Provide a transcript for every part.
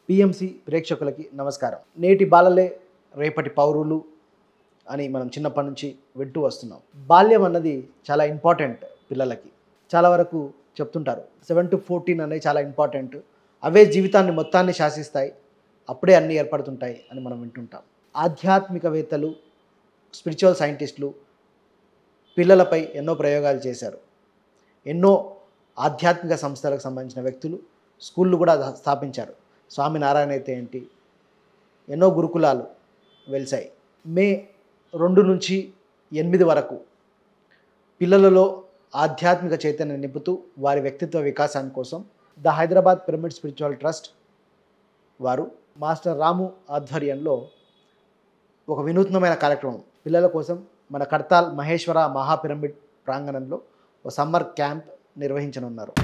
PMC ప్రేక్షకులకి నమస్కారం నేటి బాలలే రేపటి పౌరులు అని మనం చిన్నప్పటి నుంచి వింటూ వస్తున్నాం బాల్యం అన్నది చాలా ఇంపార్టెంట్ పిల్లలకి చాలా వరకు చెప్తుంటారు సెవెన్ టు ఫోర్టీన్ అనేది చాలా ఇంపార్టెంట్ అవే జీవితాన్ని మొత్తాన్ని శాసిస్తాయి అప్పుడే అన్నీ ఏర్పడుతుంటాయి అని మనం వింటుంటాం ఆధ్యాత్మికవేత్తలు స్పిరిచువల్ సైంటిస్టులు పిల్లలపై ఎన్నో ప్రయోగాలు చేశారు ఎన్నో ఆధ్యాత్మిక సంస్థలకు సంబంధించిన వ్యక్తులు స్కూళ్ళు కూడా స్థాపించారు స్వామి నారాయణ అయితే ఏంటి ఎన్నో గురుకులాలు వెలిసాయి మే రెండు నుంచి ఎనిమిది వరకు పిల్లలలో ఆధ్యాత్మిక చైతన్యం నింపుతూ వారి వ్యక్తిత్వ వికాసాని కోసం the Hyderabad pyramid spiritual trust వారు మాస్టర్ రాము ఆధ్వర్యంలో ఒక వినూత్నమైన కార్యక్రమం పిల్లల కోసం మన కడతాల్ మహేశ్వర మహాపిరమిడ్ ప్రాంగణంలో ఒక సమ్మర్ క్యాంప్ నిర్వహించనున్నారు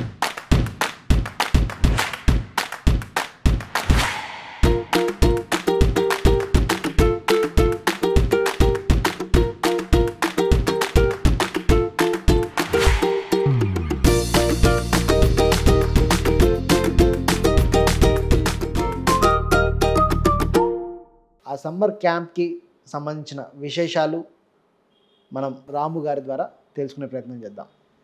ఆ సమ్మర్ క్యాంప్కి సంబంధించిన విశేషాలు మనం రాము గారి ద్వారా తెలుసుకునే ప్రయత్నం చేద్దాం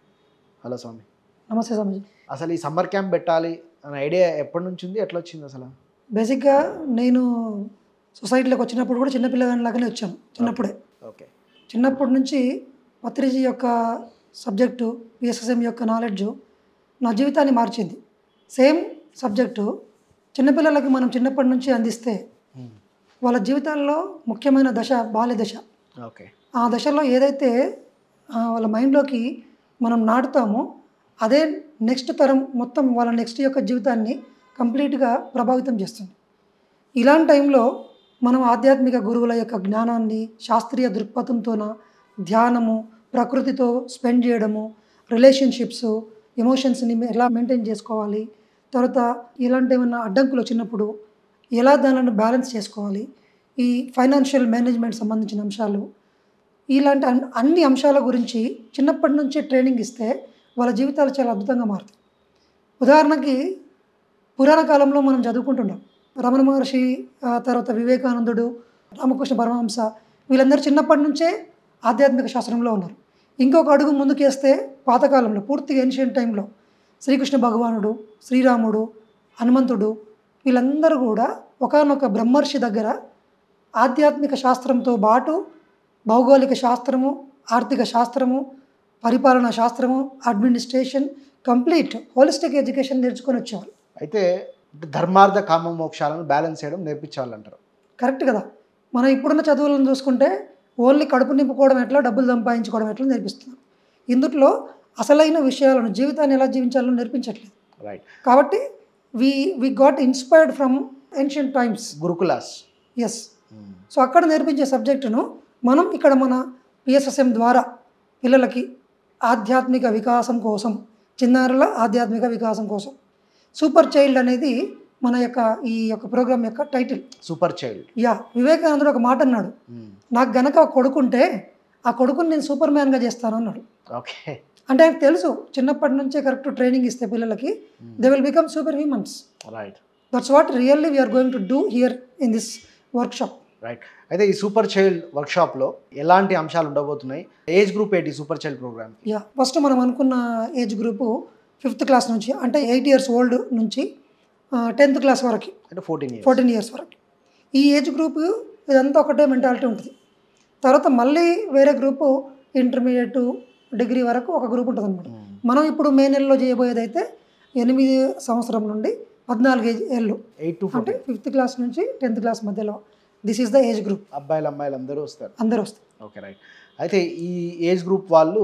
హలో స్వామి నమస్తే స్వామిజీ అసలు ఈ సమ్మర్ క్యాంప్ పెట్టాలి అనే ఐడియా ఎప్పటి నుంచి ఉంది ఎట్లా వచ్చింది అసలు బేసిక్గా నేను సొసైటీలోకి వచ్చినప్పుడు కూడా చిన్నపిల్లగానిలాగానే వచ్చాను చిన్నప్పుడే ఓకే చిన్నప్పటి నుంచి పత్రిజీ యొక్క సబ్జెక్టు పిఎస్ఎస్ఎం యొక్క నాలెడ్జ్ నా జీవితాన్ని మార్చింది సేమ్ సబ్జెక్టు చిన్నపిల్లలకి మనం చిన్నప్పటి నుంచి అందిస్తే వాళ్ళ జీవితాల్లో ముఖ్యమైన దశ బాల్య దశ ఓకే ఆ దశలో ఏదైతే ఆ, వాళ్ళ మైండ్లోకి మనం నాటుతామో అదే నెక్స్ట్ తరం మొత్తం వాళ్ళ నెక్స్ట్ యొక్క జీవితాన్ని కంప్లీట్గా ప్రభావితం చేస్తుంది ఇలాంటి టైంలో మనం ఆధ్యాత్మిక గురువుల యొక్క జ్ఞానాన్ని శాస్త్రీయ దృక్పథంతోన ధ్యానము ప్రకృతితో స్పెండ్ చేయడము రిలేషన్షిప్స్ ఎమోషన్స్ని ఎలా మెయింటైన్ చేసుకోవాలి తర్వాత ఇలాంటి ఏమైనా అడ్డంకులు వచ్చినప్పుడు ఎలా దానిని బ్యాలెన్స్ చేసుకోవాలి ఈ ఫైనాన్షియల్ మేనేజ్మెంట్ సంబంధించిన అంశాలు ఇలాంటి అన్- అన్ని అంశాల గురించి చిన్నప్పటి నుంచి ట్రైనింగ్ ఇస్తే వాళ్ళ జీవితాలు చాలా అద్భుతంగా మారుతాయి ఉదాహరణకి పురాణ కాలంలో మనం చదువుకుంటున్నాం రమణ మహర్షి ఆ తర్వాత వివేకానందుడు రామకృష్ణ పరమహంస వీళ్ళందరూ చిన్నప్పటి నుంచే ఆధ్యాత్మిక శాస్త్రంలో ఉన్నారు ఇంకొక అడుగు ముందుకేస్తే పాతకాలంలో పూర్తిగా ఏన్షియంట్ టైంలో శ్రీకృష్ణ భగవానుడు శ్రీరాముడు హనుమంతుడు వీళ్ళందరూ కూడా ఒకానొక బ్రహ్మర్షి దగ్గర ఆధ్యాత్మిక శాస్త్రంతో పాటు భౌగోళిక శాస్త్రము ఆర్థిక శాస్త్రము పరిపాలనా శాస్త్రము అడ్మినిస్ట్రేషన్ కంప్లీట్ హోలిస్టిక్ ఎడ్యుకేషన్ నేర్చుకొని వచ్చేవాళ్ళు అయితే ధర్మార్థ కామ మోక్షాలను బ్యాలెన్స్ చేయడం నేర్పించాలంటారు కరెక్ట్ కదా మనం ఇప్పుడున్న చదువులను చూసుకుంటే ఓన్లీ కడుపు నింపుకోవడం ఎట్లా డబ్బులు సంపాదించుకోవడం ఎట్లా నేర్పిస్తున్నాం ఇందుట్లో అసలైన విషయాలను జీవితాన్ని ఎలా జీవించాలో నేర్పించట్లేదు రైట్ కాబట్టి we we got inspired from ancient times gurukulas yes so అక్కడ నేర్పించే సబ్జెక్టును మనం ఇక్కడ మన పిఎస్ఎస్ఎం ద్వారా పిల్లలకి ఆధ్యాత్మిక వికాసం కోసం చిన్నారుల ఆధ్యాత్మిక వికాసం కోసం సూపర్ చైల్డ్ అనేది మన యొక్క ఈ యొక్క ప్రోగ్రామ్ యొక్క టైటిల్ సూపర్ చైల్డ్ యా వివేకానందుడు ఒక మాట అన్నాడు నాకు గనక ఒక కొడుకుంటే ఆ కొడుకుని నేను సూపర్ మ్యాన్గా చేస్తాను అన్నాడు ఓకే అంటే ఆయనకు తెలుసు చిన్నప్పటి నుంచే కరెక్ట్ ట్రైనింగ్ ఇస్తే పిల్లలకి they will become super humans right that's what really we're going to do here in this workshop right అయితే ఈ సూపర్ చైల్డ్ వర్క్షాప్లో ఎలాంటి అంశాలు ఉండబోతున్నాయి ఏజ్ గ్రూప్ ఏంటి super child program yeah first మనం అనుకున్న ఏజ్ గ్రూపు ఫిఫ్త్ క్లాస్ నుంచి అంటే ఎయిట్ ఇయర్స్ ఓల్డ్ నుంచి టెన్త్ క్లాస్ వరకు అంటే ఫోర్టీన్ ఇయర్స్ ఫోర్టీన్ ఇయర్స్ వరకు ఈ ఏజ్ గ్రూప్ ఇదంతా ఒకటే మెంటాలిటీ ఉంటుంది తర్వాత మళ్ళీ వేరే గ్రూపు ఇంటర్మీడియట్ డిగ్రీ వరకు ఒక గ్రూప్ ఉంటుంది అనమాట మనం ఇప్పుడు మే నెలలో చేయబోయేది అయితే ఎనిమిది సంవత్సరం నుండి పద్నాలుగు ఏజ్ ఏళ్ళు ఎయిట్ టు అంటే ఫోర్టీన్ ఫిఫ్త్ క్లాస్ నుంచి టెన్త్ క్లాస్ మధ్యలో this is the age group అబ్బాయిలు అమ్మాయిలు అందరూ వస్తారు అందరూ వస్తారు ఓకే రైట్ అయితే ఈ ఏజ్ గ్రూప్ వాళ్ళు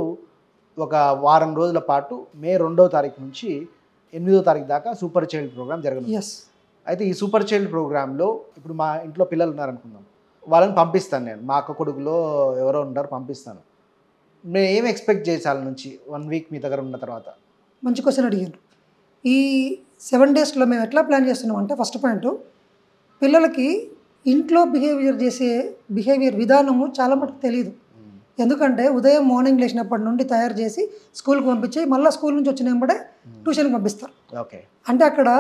ఒక వారం రోజుల పాటు మే రెండో తారీఖు నుంచి ఎనిమిదో తారీఖు దాకా సూపర్ చైల్డ్ ప్రోగ్రామ్ జరగనుంది ఎస్ అయితే ఈ సూపర్ చైల్డ్ ప్రోగ్రాంలో ఇప్పుడు మా ఇంట్లో పిల్లలు ఉన్నారనుకుందాం వాళ్ళని పంపిస్తాను నేను మా అక్క కొడుకులో ఎవరో ఉంటారు పంపిస్తాను నేను ఏం ఎక్స్పెక్ట్ చేసి వాళ్ళ నుంచి వన్ వీక్ మీ దగ్గర ఉన్న తర్వాత మంచి క్వశ్చన్ అడిగారు ఈ సెవెన్ డేస్లో మేము ఎట్లా ప్లాన్ చేస్తున్నాం అంటే ఫస్ట్ పాయింట్ పిల్లలకి ఇంట్లో బిహేవియర్ చేసే బిహేవియర్ విధానము చాలా మటుకు తెలియదు ఎందుకంటే ఉదయం మార్నింగ్ లేచినప్పటి నుండి తయారు చేసి స్కూల్కి పంపించి మళ్ళీ స్కూల్ నుంచి వచ్చిన వెంబడే ట్యూషన్కి పంపిస్తారు ఓకే అంటే అక్కడ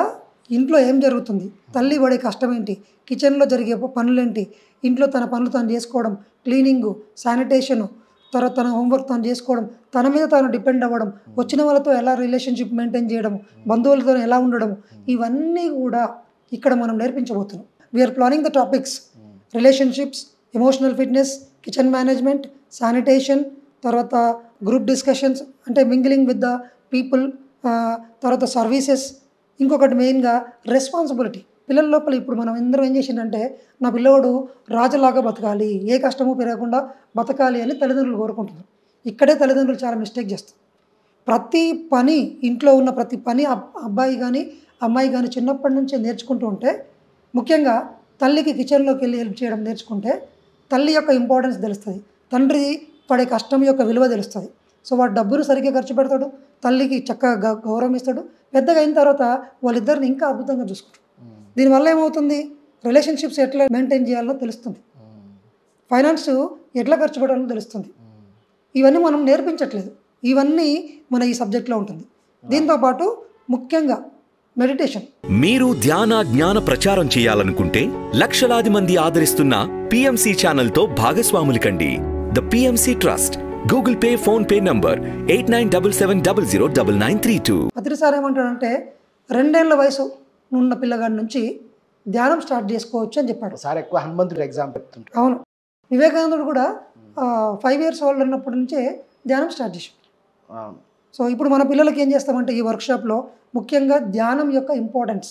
ఇంట్లో ఏం జరుగుతుంది తల్లి పడే కష్టం ఏంటి కిచెన్లో జరిగే పనులేంటి ఇంట్లో తన పనులు తను చేసుకోవడం క్లీనింగు శానిటేషను తర్వాత తన హోంవర్క్ తను చేసుకోవడం తన మీద తాను డిపెండ్ అవ్వడం వచ్చిన వాళ్ళతో ఎలా రిలేషన్షిప్ మెయింటైన్ చేయడం బంధువులతో ఎలా ఉండడం ఇవన్నీ కూడా ఇక్కడ మనం నేర్పించబోతున్నాం we're planning the topics relationships emotional fitness kitchen management sanitation తర్వాత గ్రూప్ డిస్కషన్స్ అంటే మింగిలింగ్ విత్ ద పీపుల్ తర్వాత సర్వీసెస్ ఇంకొకటి మెయిన్గా రెస్పాన్సిబిలిటీ పిల్లల లోపల ఇప్పుడు మనం అందరం ఏం చేసిందంటే నా పిల్లవాడు రాజులాగా బతకాలి ఏ కష్టము పెరగకుండా బతకాలి అని తల్లిదండ్రులు కోరుకుంటున్నారు ఇక్కడే తల్లిదండ్రులు చాలా మిస్టేక్ చేస్తారు ప్రతి పని ఇంట్లో ఉన్న ప్రతి పని అబ్- అబ్బాయి కానీ అమ్మాయి కానీ చిన్నప్పటి నుంచే నేర్చుకుంటూ ఉంటే ముఖ్యంగా తల్లికి కిచెన్లోకి వెళ్ళి హెల్ప్ చేయడం నేర్చుకుంటే తల్లి యొక్క ఇంపార్టెన్స్ తెలుస్తుంది తండ్రి పడే కష్టం యొక్క విలువ తెలుస్తుంది సో వాడు డబ్బును సరిగ్గా ఖర్చు పెడతాడు తల్లికి చక్కగా గ- గౌరవం ఇస్తాడు పెద్దగా అయిన తర్వాత వాళ్ళిద్దరిని ఇంకా అద్భుతంగా చూసుకుంటాడు దీనివల్ల ఏమవుతుంది రిలేషన్షిప్స్ ఎట్లా మెయింటైన్ చేయాలో తెలుస్తుంది ఫైనాన్స్ ఎట్లా ఖర్చు పెట్టాలో తెలుస్తుంది ఇవన్నీ మనం నేర్పించట్లేదు ఇవన్నీ మన ఈ సబ్జెక్ట్లో ఉంటుంది దీంతోపాటు ముఖ్యంగా మెడిటేషన్ మీరు ధ్యాన జ్ఞాన ప్రచారం చేయాలనుకుంటే లక్షలాది మంది ఆదరిస్తున్న పిఎంసి ఛానల్తో భాగస్వాములు కండి the PMC trust Google pay PhonePe number eight nine double seven double zero double nine three two పత్రిసారి ఏమంటాడంటే రెండేళ్ల వయసు ఉన్న పిల్లగాడి నుంచి ధ్యానం స్టార్ట్ చేసుకోవచ్చు అని చెప్పాడు సార్ ఎక్కువ హనుమంతుడు ఎగ్జామ్ చెప్తుంటారు అవును వివేకానందుడు కూడా ఫైవ్ ఇయర్స్ ఓల్డ్ ఉన్నప్పటి నుంచే ధ్యానం స్టార్ట్ చేశాడు అవును. సో ఇప్పుడు మన పిల్లలకి ఏం చేస్తామంటే ఈ వర్క్షాప్లో ముఖ్యంగా ధ్యానం యొక్క ఇంపార్టెన్స్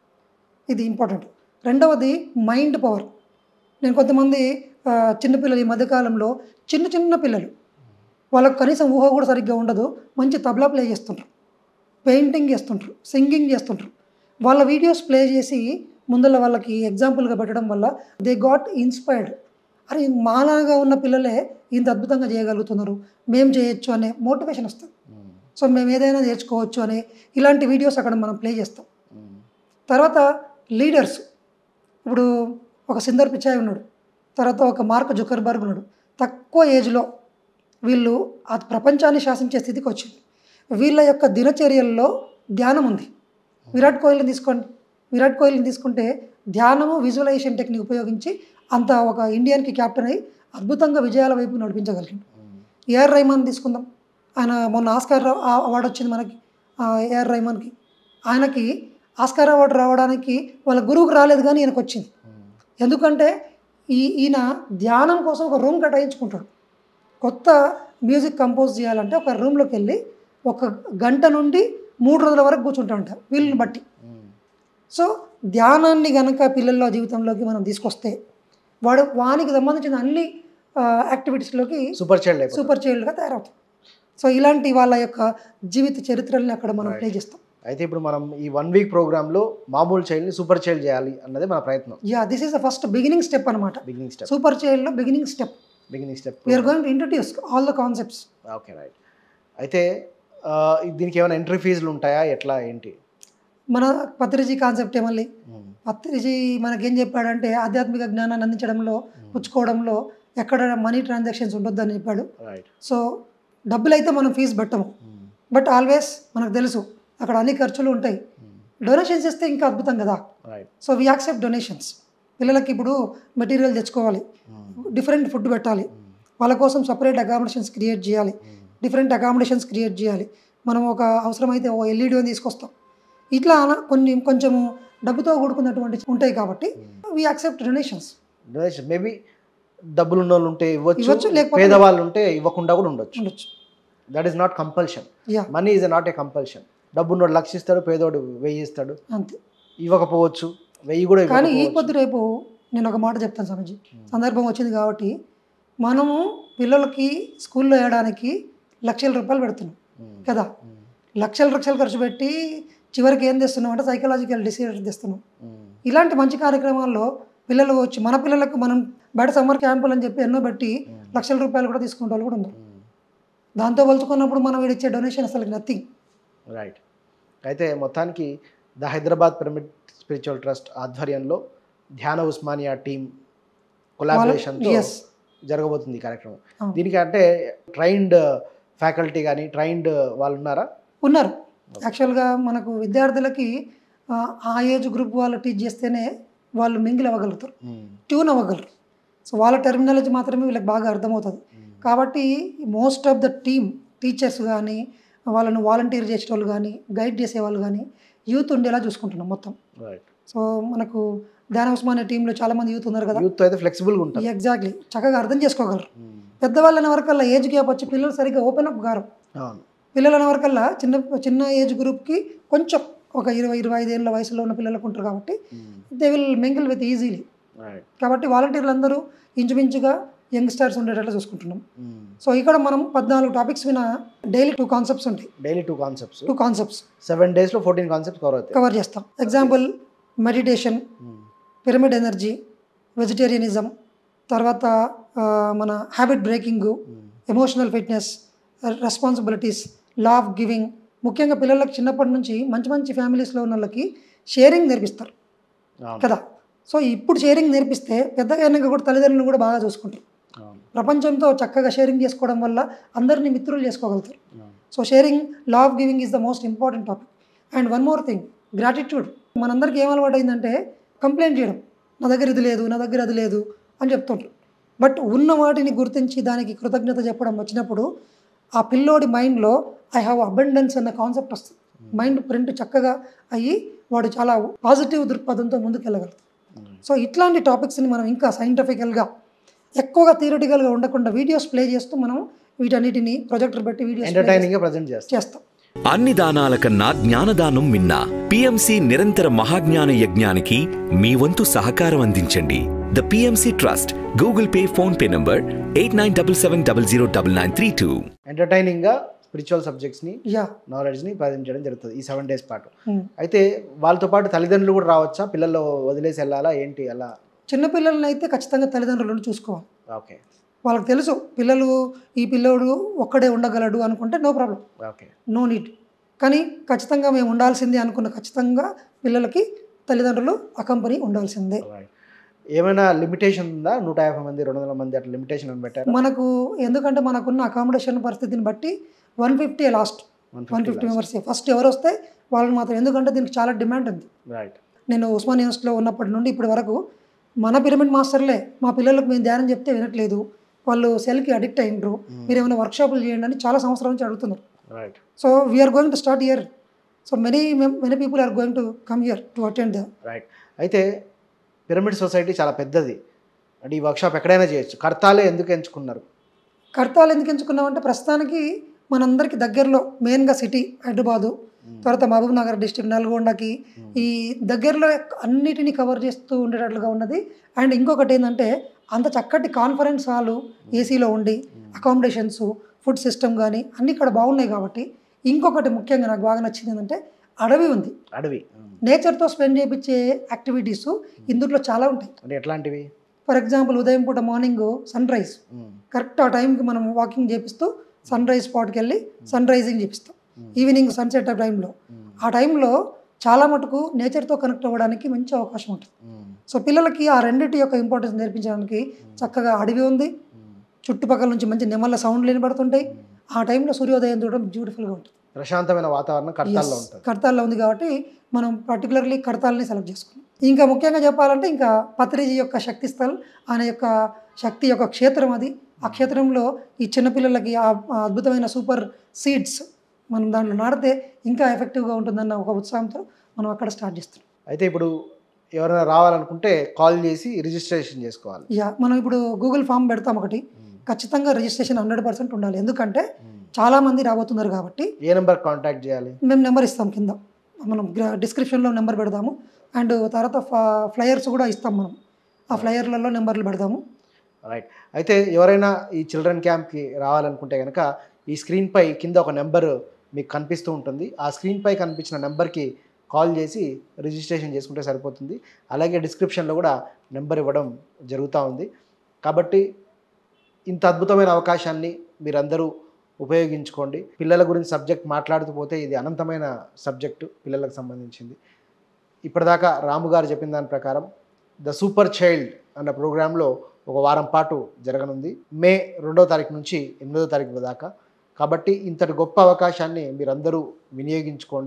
ఇది ఇంపార్టెంట్ రెండవది మైండ్ పవర్ నేను కొంతమంది ఆ, చిన్నపిల్లలు ఈ మధ్యకాలంలో చిన్న చిన్న పిల్లలు వాళ్ళకు కనీసం ఊహ కూడా సరిగ్గా ఉండదు మంచి తబలా ప్లే చేస్తుంటారు పెయింటింగ్ చేస్తుంటారు సింగింగ్ చేస్తుంటారు వాళ్ళ వీడియోస్ ప్లే చేసి ముందర వాళ్ళకి ఎగ్జాంపుల్గా పెట్టడం వల్ల దే గాట్ ఇన్స్పైర్డ్ అరే మాలాగా ఉన్న పిల్లలే ఇంత అద్భుతంగా చేయగలుగుతున్నారు మేము చేయొచ్చు అనే మోటివేషన్ వస్తుంది ఉమ్, సో మేము ఏదైనా నేర్చుకోవచ్చు అనే ఇలాంటి వీడియోస్ అక్కడ మనం ప్లే చేస్తాం ఉమ్, తర్వాత లీడర్స్ ఇప్పుడు ఒక సిందర్ పిచ్చాయ్ ఉన్నాడు తర్వాత ఒక మార్క్ జుకర్బర్గ్ ఉన్నాడు తక్కువ ఏజ్లో వీళ్ళు ఆ ప్రపంచాన్ని శాసించే స్థితికి వచ్చింది వీళ్ళ యొక్క దినచర్యల్లో ధ్యానం ఉంది విరాట్ కోహ్లీని తీసుకోండి విరాట్ కోహ్లీని తీసుకుంటే ధ్యానము విజువలైజేషన్ టెక్నిక్ ఉపయోగించి అంత ఒక ఇండియన్కి క్యాప్టెన్ అయి అద్భుతంగా విజయాల వైపు నడిపించగలిగింది ఉమ్, ఏఆర్ రైమాన్ తీసుకుందాం ఆయన మొన్న ఆస్కార్ రా- ఆ- అవార్డు వచ్చింది మనకి ఆ ఏఆర్ రైమాన్కి ఆయనకి ఆస్కార్ అవార్డు రావడానికి వాళ్ళ గురువుకు రాలేదు కానీ ఈయనకు వచ్చింది ఉమ్, ఎందుకంటే ఈ ఈయన ధ్యానం కోసం ఒక రూమ్ కేటాయించుకుంటాడు కొత్త మ్యూజిక్ కంపోజ్ చేయాలంటే ఒక రూమ్లోకి వెళ్ళి ఒక గంట నుండి మూడు రోజుల వరకు కూర్చుంటాడంట వీళ్ళని బట్టి ఉమ్, సో ధ్యానాన్ని గనక పిల్లల జీవితంలోకి మనం తీసుకొస్తే వాడు వానికి సంబంధించిన అన్ని యాక్టివిటీస్లోకి సూపర్ చైల్డ్ అయిపోతాడు. సూపర్ చైల్డ్గా తయారవుతాం సో ఇలాంటి వాళ్ళ యొక్క జీవిత చరిత్రల్ని అక్కడ మనం ప్లే చేస్తాం అయితే ఇప్పుడు మనం ఈ వన్ వీక్ ప్రోగ్రాంలో మామూలు చైల్డ్ని సూపర్ చైల్డ్ చేయాలి అన్నదే మన ప్రయత్నం yeah this is the first beginning step అనమాట బిగినింగ్ స్టెప్ సూపర్ చైల్డ్లో beginning step beginning step we're going to introduce all the concepts okay right అయితే ఆ, దీనికి ఏమైనా ఎంట్రీ ఫీజులు ఉంటాయా ఎట్లా ఏంటి మన పత్రిజీ కాన్సెప్ట్ ఏమల్లి ఉమ్, పత్రిజీ మనకేం చెప్పాడంటే ఆధ్యాత్మిక జ్ఞానాన్ని అందించడంలో పుచ్చుకోవడంలో ఎక్కడ మనీ ట్రాన్సాక్షన్స్ ఉండొద్దని చెప్పాడు రైట్ సో డబ్బులు అయితే మనం ఫీజు పెట్టము ఉమ్, బట్ ఆల్వేస్ మనకు తెలుసు అక్కడ అన్ని ఖర్చులు ఉంటాయి ఉమ్, డొనేషన్స్ ఇస్తే ఇంకా అద్భుతం కదా right so we accept donations పిల్లలకి ఇప్పుడు మెటీరియల్ తెచ్చుకోవాలి ఉమ్, డిఫరెంట్ ఫుడ్ పెట్టాలి ఉమ్, వాళ్ళ కోసం సపరేట్ అకామిడేషన్స్ క్రియేట్ చేయాలి ఉమ్, డిఫరెంట్ అకామిడేషన్స్ క్రియేట్ చేయాలి మనం ఒక అవసరమైతే ఓ ఎల్ఈడి తీసుకొస్తాం ఇట్లా అలా కొన్ని కొంచెము డబ్బుతో కూడుకున్నటువంటి ఉంటాయి కాబట్టి we accept donations donation maybe డబ్బులు ఉన్న వాళ్ళు ఉంటే ఇవ్వచ్చు, ఇవ్వచ్చు లేకపోతే పేదవాళ్ళు ఉంటే ఇవ్వకుండా కూడా ఉండొచ్చు ఉండొచ్చు that is not compulsion yeah money is not a compulsion డబ్బున్నోడు లక్ష ఇస్తాడు పేదోడు వెయ్యి ఇస్తాడు అంతే ఇవ్వకపోవచ్చు వెయ్యి కూడా కానీ ఈ ఇవ్వకపోవచ్చు. పొద్దు రేపు నేను ఒక మాట చెప్తాను స్వామీజీ సందర్భం వచ్చింది కాబట్టి మనము పిల్లలకి స్కూల్లో వేయడానికి లక్షల రూపాయలు పెడుతున్నాం ఉమ్, కదా ఉమ్, లక్షల లక్షలు ఖర్చు పెట్టి చివరికి ఏం తెస్తున్నాం అంటే సైకలాజికల్ డిసీజర్ తెస్తున్నాం ఉమ్, ఇలాంటి మంచి కార్యక్రమాల్లో పిల్లలు వచ్చి మన పిల్లలకు మనం బయట సమ్మర్ క్యాంపులు అని చెప్పి ఎన్నో పెట్టి లక్షల రూపాయలు కూడా తీసుకునే వాళ్ళు కూడా ఉన్నారు ఉమ్. దాంతో పోల్చుకున్నప్పుడు మనం వీడిచ్చే డొనేషన్ అసలు నథింగ్ రైట్ అయితే మొత్తానికి the Hyderabad pyramid spiritual trust ఆధ్వర్యంలో ధ్యాన ఉస్మానియా టీం కొలాబరేషన్తో yes. జరగబోతుంది ఈ కార్యక్రమం అవును. దీనికి అంటే ట్రైన్డ్ ఫ్యాకల్టీ కానీ ట్రైన్డ్ వాళ్ళు ఉన్నారా ఉన్నారు యాక్చువల్గా మనకు విద్యార్థులకి ఆ, ఆ- ఆ ఏజ్ గ్రూప్ వాళ్ళు టీచ్ చేస్తేనే వాళ్ళు మింగిల్ అవ్వగలుగుతారు ట్యూన్ అవ్వగలరు సో వాళ్ళ టెర్మినాలజీ మాత్రమే వీళ్ళకి బాగా అర్థమవుతుంది కాబట్టి most of the team teachers కానీ వాళ్ళను వాలంటీర్ చేసే వాళ్ళు కానీ గైడ్ చేసేవాళ్ళు కానీ యూత్ ఉండేలా చూసుకుంటున్నాం మొత్తం రైట్ సో మనకు ధ్యాన ఉస్మానియా టీంలో చాలామంది యూత్ ఉన్నారు కదా యూత్ అయితే ఫ్లెక్సిబుల్గా ఉంటారు ఎగ్జాక్ట్లీ చక్కగా అర్థం చేసుకోగలరు పెద్దవాళ్ళని వరకల్లా ఏజ్ గ్యాప్ వచ్చి పిల్లలు సరిగ్గా ఓపెన్ అప్ గారు అవును పిల్లల వరకల్లా చిన్న చిన్న ఏజ్ గ్రూప్కి కొంచెం ఒక ఇరవై ఇరవై ఐదేళ్ళ వయసులో ఉన్న పిల్లలకు ఉంటారు కాబట్టి they will mingle with easily right కాబట్టి వాలంటీర్లు అందరూ ఇంచుమించుగా యంగ్స్టర్స్ ఉండేటట్లు చూసుకుంటున్నాం సో ఇక్కడ మనం పద్నాలుగు టాపిక్స్ విన డైలీ టూ కాన్సెప్ట్స్ ఉంటాయి daily two concepts two concepts seven డేస్లో ఫోర్టీన్ కాన్సెప్ట్స్ కవర్ అవుతాయి కవర్ చేస్తాం example meditation pyramid energy vegetarianism తర్వాత ఆ, మన habit breaking emotional fitness responsibilities law of giving ముఖ్యంగా పిల్లలకు చిన్నప్పటి నుంచి మంచి మంచి ఫ్యామిలీస్లో ఉన్న వాళ్ళకి షేరింగ్ నేర్పిస్తారు అవును కదా సో ఇప్పుడు షేరింగ్ నేర్పిస్తే పెద్దగా అయినాక కూడా తల్లిదండ్రులు కూడా బాగా చూసుకుంటారు అవును ప్రపంచంతో చక్కగా షేరింగ్ చేసుకోవడం వల్ల అందరినీ మిత్రులు చేసుకోగలుగుతారు అవును so sharing law of giving is the most important topic and one more thing gratitude మనందరికీ ఏం అలవాటు అయిందంటే కంప్లైంట్ చేయడం నా దగ్గర ఇది లేదు నా దగ్గర అది లేదు అని చెప్తుంటారు బట్ ఉన్న వాటిని గుర్తించి దానికి కృతజ్ఞత చెప్పడం వచ్చినప్పుడు ఆ పిల్లోడి మైండ్లో ఐ హ్యావ్ అబెండెన్స్ అన్న కాన్సెప్ట్ వస్తుంది మైండ్ ప్రింట్ చక్కగా అయ్యి వాడు చాలా పాజిటివ్ దృక్పథంతో ముందుకెళ్ళగలుగుతాడు సో ఇట్లాంటి టాపిక్స్ని మనం ఇంకా సైంటిఫికల్గా ఎక్కువగా థియరిటికల్గా ఉండకుండా వీడియోస్ ప్లే చేస్తూ మనం వీటన్నిటిని ప్రొజెక్టర్ పెట్టి వీడియోస్ ఎంటర్టైనింగ్గా ప్రజెంట్ చేస్తాం చేస్తాం అన్ని దానాల కన్నా జ్ఞానదానం మిన్న పిఎంసి నిరంతర మహాజ్ఞాన యజ్ఞానికి మీ వంతు సహకారం అందించండి the PMC trust Google pay PhonePe number eight nine double seven double zero double nine three two ఎంటర్టైనింగ్గా స్పిరిచువల్ సబ్జెక్ట్స్ని యా నాలెడ్జ్ని ప్రజెంట్ చేయడం జరుగుతుంది ఈ సెవెన్ డేస్ పాటు ఉమ్. అయితే వాళ్ళతో పాటు తల్లిదండ్రులు కూడా రావచ్చా పిల్లలు వదిలేసి వెళ్ళాలా ఏంటి అలా చిన్నపిల్లల్ని అయితే ఖచ్చితంగా తల్లిదండ్రులను చూసుకోవాలి ఓకే వాళ్ళకి తెలుసు పిల్లలు ఈ పిల్లోడు ఒక్కడే ఉండగలడు అనుకుంటే no problem okay no need కానీ ఖచ్చితంగా మేము ఉండాల్సిందే అనుకున్న ఖచ్చితంగా పిల్లలకి తల్లిదండ్రులు అకంపని ఉండాల్సిందే ఏమైనా లిమిటేషన్ ఉందా నూట యాభై మంది రెండు వందల మంది అట్లా లిమిటేషన్ అని పెట్టారు మనకు ఎందుకంటే మనకున్న అకామిడేషన్ పరిస్థితిని బట్టి one fifty last one fifty members first ఎవరు వస్తే వాళ్ళని మాత్రం ఎందుకంటే దీనికి చాలా డిమాండ్ ఉంది రైట్ నేను ఉస్మాన్ యూనివర్సిటీలో ఉన్నప్పటి నుండి ఇప్పటి వరకు మన పిరమిడ్ మాస్టర్లే మా పిల్లలకు మేము ధ్యానం చెప్తే వినట్లేదు వాళ్ళు సెల్కి అడిక్ట్ అయ్యిండ్రు మీరు ఏమైనా వర్క్షాపులు చేయండి అని చాలా సంవత్సరాల నుంచి అడుగుతున్నారు right so we're going to start year so many many people are going to come year to attend the right అయితే పిరమిడ్ సొసైటీ చాలా పెద్దది అంటే ఈ వర్క్షాప్ ఎక్కడైనా చేయొచ్చు కర్తాలే ఎందుకు ఎంచుకున్నారు కర్తాలు ఎందుకు ఎంచుకున్నామంటే ప్రస్తుతానికి మనందరికి దగ్గరలో మెయిన్గా సిటీ హైదరాబాదు తర్వాత మహబూబ్ నగర్ డిస్టిక్ నల్గొండకి ఈ దగ్గరలో అన్నిటినీ కవర్ చేస్తూ ఉండేటట్లుగా ఉన్నది అండ్ ఇంకొకటి ఏంటంటే అంత చక్కటి కాన్ఫరెన్స్ హాలు ఏసీలో ఉండి అకామిడేషన్స్ ఫుడ్ సిస్టమ్ కానీ అన్నీ ఇక్కడ బాగున్నాయి కాబట్టి ఇంకొకటి ముఖ్యంగా నాకు బాగా నచ్చింది ఏంటంటే అడవి ఉంది అడవి నేచర్తో స్పెండ్ చేయించే యాక్టివిటీస్ ఇందులో చాలా ఉంటాయి అంటే ఎట్లాంటివి ఫర్ ఎగ్జాంపుల్ ఉదయం పూట మార్నింగ్ సన్ రైజ్ కరెక్ట్ ఆ టైంకి మనం వాకింగ్ చేపిస్తూ సన్ రైజ్ స్పాట్కి వెళ్ళి సన్ రైజింగ్ చేపిస్తాం ఈవినింగ్ సన్సెట్ ఆ టైంలో ఆ టైంలో చాలా మటుకు నేచర్తో కనెక్ట్ అవ్వడానికి మంచి అవకాశం ఉంటుంది సో పిల్లలకి ఆ రెండింటి యొక్క ఇంపార్టెన్స్ నేర్పించడానికి చక్కగా అడవి ఉంది చుట్టుపక్కల నుంచి మంచి నెమళ్ళ సౌండ్లు వినబడుతుంటాయి ఆ టైంలో సూర్యోదయం చూడడం బ్యూటిఫుల్గా ఉంటుంది ప్రశాంతమైన వాతావరణం కర్తాల్లో ఉంటుంది కడతాల్లో ఉంది కాబట్టి మనం పర్టికులర్లీ కడతాలని సెలెక్ట్ చేసుకున్నాం ఇంకా ముఖ్యంగా చెప్పాలంటే ఇంకా పత్రిజీ యొక్క శక్తి స్థల్ ఆయన యొక్క శక్తి యొక్క క్షేత్రం అది ఆ క్షేత్రంలో ఈ చిన్నపిల్లలకి ఆ ఆ అద్భుతమైన సూపర్ సీడ్స్ మనం దాంట్లో నాడితే ఇంకా ఎఫెక్టివ్గా ఉంటుందన్న ఒక ఉత్సాహంతో మనం అక్కడ స్టార్ట్ చేస్తున్నాం అయితే ఇప్పుడు ఎవరైనా రావాలనుకుంటే కాల్ చేసి రిజిస్ట్రేషన్ చేసుకోవాలి యా మనం ఇప్పుడు గూగుల్ ఫామ్ పెడతాం ఒకటి ఖచ్చితంగా రిజిస్ట్రేషన్ హండ్రెడ్ పర్సెంట్ ఉండాలి ఎందుకంటే చాలామంది రాబోతున్నారు కాబట్టి ఏ నెంబర్ కాంటాక్ట్ చేయాలి మేము నెంబర్ ఇస్తాం కింద మనం డిస్క్రిప్షన్లో నెంబర్ పెడదాము అండ్ తర్వాత ఫ్లయర్స్ కూడా ఇస్తాం మనం ఆ ఫ్లయర్లలో నెంబర్లు పెడదాము రైట్ అయితే ఎవరైనా ఈ చిల్డ్రన్ క్యాంప్కి రావాలనుకుంటే కనుక ఈ స్క్రీన్పై కింద ఒక నెంబర్ మీకు కనిపిస్తూ ఉంటుంది ఆ స్క్రీన్పై కనిపించిన నెంబర్కి కాల్ చేసి రిజిస్ట్రేషన్ చేసుకుంటే సరిపోతుంది అలాగే డిస్క్రిప్షన్లో కూడా నెంబర్ ఇవ్వడం జరుగుతూ ఉంది కాబట్టి ఇంత అద్భుతమైన అవకాశాన్ని మీరందరూ ఉపయోగించుకోండి పిల్లల గురించి సబ్జెక్ట్ మాట్లాడుతూ పోతే ఇది అనంతమైన సబ్జెక్టు పిల్లలకు సంబంధించింది ఇప్పటిదాకా రాము గారు చెప్పిన దాని ప్రకారం ద సూపర్ చైల్డ్ అన్న ప్రోగ్రాంలో ఒక వారం పాటు జరగనుంది మే రెండో తారీఖు నుంచి ఎనిమిదో తారీఖు దాకా కాబట్టి ఇంతటి గొప్ప అవకాశాన్ని మీరందరూ వినియోగించుకోండి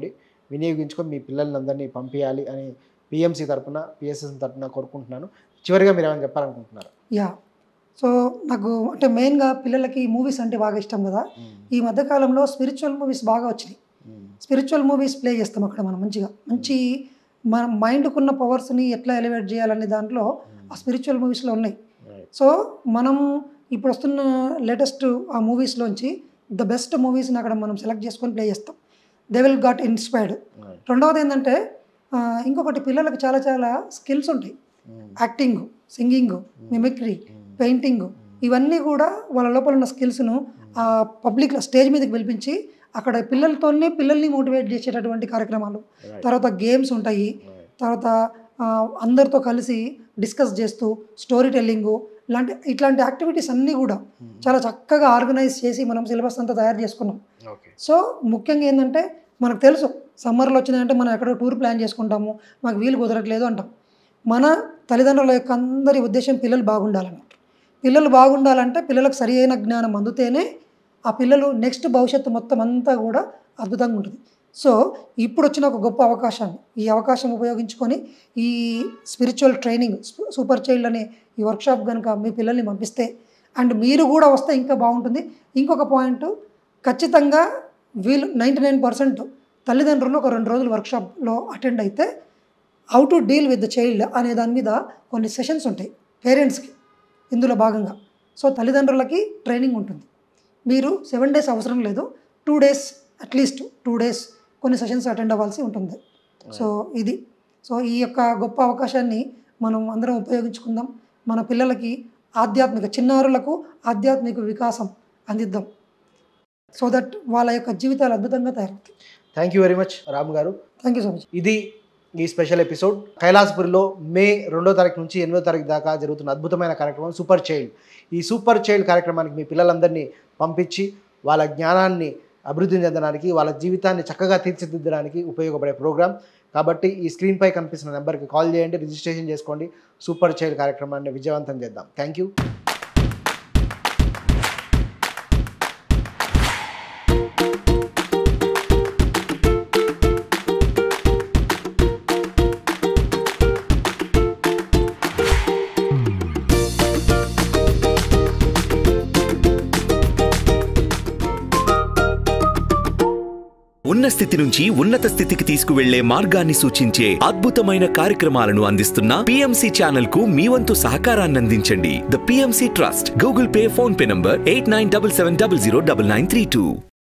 వినియోగించుకొని మీ పిల్లలందరినీ పంపించాలి అని పిఎంసి తరపున పిఎస్ఎస్ తరపున కోరుకుంటున్నాను చివరిగా మీరు ఏమైనా చెప్పాలనుకుంటున్నారు యా సో నాకు అంటే మెయిన్గా పిల్లలకి మూవీస్ అంటే బాగా ఇష్టం కదా ఈ మధ్యకాలంలో స్పిరిచువల్ మూవీస్ బాగా వచ్చినాయి స్పిరిచువల్ మూవీస్ ప్లే చేస్తాం అక్కడ మనం మంచిగా మంచి మన మైండ్కున్న పవర్స్ని ఎట్లా ఎలివేట్ చేయాలనే దాంట్లో ఆ స్పిరిచువల్ మూవీస్లో ఉన్నాయి సో మనం ఇప్పుడు వస్తున్న లేటెస్ట్ ఆ మూవీస్లోంచి ద బెస్ట్ మూవీస్ని అక్కడ మనం సెలెక్ట్ చేసుకొని ప్లే చేస్తాం దే విల్ గాట్ ఇన్స్పైర్డ్ రెండవది ఏంటంటే ఆ, ఇంకొకటి పిల్లలకు చాలా చాలా స్కిల్స్ ఉంటాయి యాక్టింగ్ సింగింగ్ మిమిక్రీ పెయింటింగ్ ఇవన్నీ కూడా వాళ్ళ లోపల ఉన్న స్కిల్స్ను ఆ పబ్లిక్లో స్టేజ్ మీదకి పిలిపించి అక్కడ పిల్లలతోనే పిల్లల్ని మోటివేట్ చేసేటటువంటి కార్యక్రమాలు తర్వాత గేమ్స్ ఉంటాయి తర్వాత ఆ, అందరితో కలిసి డిస్కస్ చేస్తూ స్టోరీ టెల్లింగు ఇలాంటి ఇట్లాంటి యాక్టివిటీస్ అన్నీ కూడా చాలా చక్కగా ఆర్గనైజ్ చేసి మనం సిలబస్ అంతా తయారు చేసుకున్నాం ఓకే సో ముఖ్యంగా ఏంటంటే మనకు తెలుసు సమ్మర్లో వచ్చినాయంటే మనం ఎక్కడో టూర్ ప్లాన్ చేసుకుంటాము మాకు వీలు కుదరట్లేదు అంటాం మన తల్లిదండ్రుల యొక్క అందరి ఉద్దేశం పిల్లలు బాగుండాలన్నమాట పిల్లలు బాగుండాలంటే పిల్లలకు సరి అయిన జ్ఞానం అందుతేనే ఆ పిల్లలు నెక్స్ట్ భవిష్యత్తు మొత్తం అంతా కూడా అద్భుతంగా ఉంటుంది సో ఇప్పుడు వచ్చిన ఒక గొప్ప అవకాశాన్ని ఈ అవకాశం ఉపయోగించుకొని ఈ స్పిరిచువల్ ట్రైనింగ్ సూపర్ చైల్డ్ అనే ఈ వర్క్షాప్ కనుక మీ పిల్లల్ని పంపిస్తే అండ్ మీరు కూడా వస్తే ఇంకా బాగుంటుంది ఇంకొక పాయింట్ ఖచ్చితంగా వీళ్ళు నైంటీ నైన్ పర్సెంట్ తల్లిదండ్రులు ఒక రెండు రోజులు వర్క్షాప్లో అటెండ్ అయితే how to deal with the child అనే దాని మీద కొన్ని సెషన్స్ ఉంటాయి పేరెంట్స్కి ఇందులో భాగంగా సో తల్లిదండ్రులకి ట్రైనింగ్ ఉంటుంది మీరు సెవెన్ డేస్ అవసరం లేదు two days at least two days కొన్ని సెషన్స్ అటెండ్ అవ్వాల్సి ఉంటుంది సో ఇది సో ఈ యొక్క గొప్ప అవకాశాన్ని మనం అందరం ఉపయోగించుకుందాం మన పిల్లలకి ఆధ్యాత్మిక చిన్నారులకు ఆధ్యాత్మిక వికాసం అందిద్దాం సో దట్ వాళ్ళ యొక్క జీవితాలు అద్భుతంగా తయారవుతాయి thank you very much Ram గారు థ్యాంక్ యూ సో మచ్ ఇది ఈ స్పెషల్ ఎపిసోడ్ కైలాసపురిలో మే రెండో తారీఖు నుంచి ఎనిమిదో తారీఖు దాకా జరుగుతున్న అద్భుతమైన కార్యక్రమం సూపర్ చైల్డ్ ఈ సూపర్ చైల్డ్ కార్యక్రమానికి మీ పిల్లలందరినీ పంపించి వాళ్ళ జ్ఞానాన్ని అభివృద్ధి చెందడానికి వాళ్ళ జీవితాన్ని చక్కగా తీర్చిదిద్దడానికి ఉపయోగపడే ప్రోగ్రామ్ కాబట్టి ఈ స్క్రీన్పై కనిపిస్తున్న నెంబర్కి కాల్ చేయండి రిజిస్ట్రేషన్ చేసుకోండి సూపర్ చైల్డ్ కార్యక్రమాన్ని విజయవంతం చేద్దాం థ్యాంక్ యూ ఉన్న స్థితి నుంచి ఉన్నత స్థితికి తీసుకువెళ్లే మార్గాన్ని సూచించే అద్భుతమైన కార్యక్రమాలను అందిస్తున్న పిఎంసి ఛానల్ కు మీ వంతు సహకారాన్ని అందించండి the PMC trust Google pay PhonePe number eight nine double seven double zero double nine three two